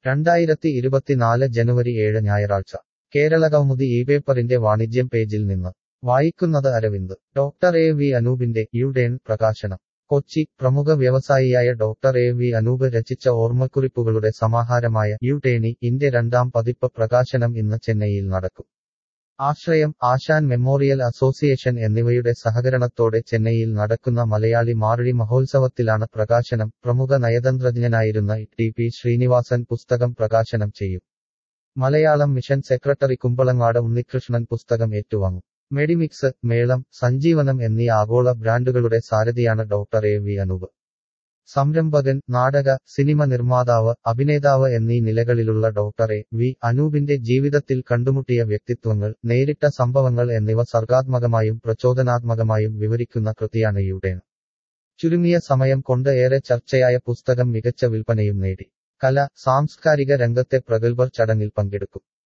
രണ്ടായിരത്തി ഇരുപത്തിനാല് ജനുവരി ഏഴ് ഞായറാഴ്ച കേരളകൗമുദി ഈ പേപ്പറിന്റെ വാണിജ്യം പേജിൽ നിന്ന് വായിക്കുന്നത് അരവിന്ദ് ഡോക്ടർ എ വി അനൂപിന്റെ യുഡേൺ പ്രകാശനം കൊച്ചി പ്രമുഖ വ്യവസായിയായ ഡോക്ടർ എ വി അനൂപ് രചിച്ച ഓർമ്മക്കുറിപ്പുകളുടെ സമാഹാരമായ യുടേണി ഇന്റെ രണ്ടാം പതിപ്പ് പ്രകാശനം ഇന്ന് ചെന്നൈയിൽ നടക്കും ആശ്രയം ആശാൻ മെമ്മോറിയൽ അസോസിയേഷൻ എന്നിവയുടെ സഹകരണത്തോടെ ചെന്നൈയിൽ നടക്കുന്ന മലയാളി മാർഴി മഹോത്സവത്തിലാണ് പ്രകാശനം പ്രമുഖ നയതന്ത്രജ്ഞനായിരുന്ന ടി പി ശ്രീനിവാസൻ പുസ്തകം പ്രകാശനം ചെയ്യും മലയാളം മിഷൻ സെക്രട്ടറി കുമ്പളങ്ങാട് ഉണ്ണികൃഷ്ണൻ പുസ്തകം ഏറ്റുവാങ്ങും മെഡിമിക്സ് മേളം സഞ്ജീവനം എന്നീ ആഗോള ബ്രാൻഡുകളുടെ സാരഥിയാണ് ഡോക്ടർ എ വി അനൂപ് സംരംഭകൻ നാടക സിനിമ നിർമ്മാതാവ് അഭിനേതാവ് എന്നീ നിലകളിലുള്ള ഡോക്ടർ എ വി അനൂപിന്റെ ജീവിതത്തിൽ കണ്ടുമുട്ടിയ വ്യക്തിത്വങ്ങൾ നേരിട്ട സംഭവങ്ങൾ എന്നിവ സർഗാത്മകമായും പ്രചോദനാത്മകമായും വിവരിക്കുന്ന കൃതിയാണ് യുടേൺ ചുരുങ്ങിയ സമയം കൊണ്ട് ഏറെ ചർച്ചയായ പുസ്തകം മികച്ച വിൽപ്പനയും നേടി കല സാംസ്കാരിക രംഗത്തെ പ്രഗത്ഭർ ചടങ്ങിൽ പങ്കെടുക്കും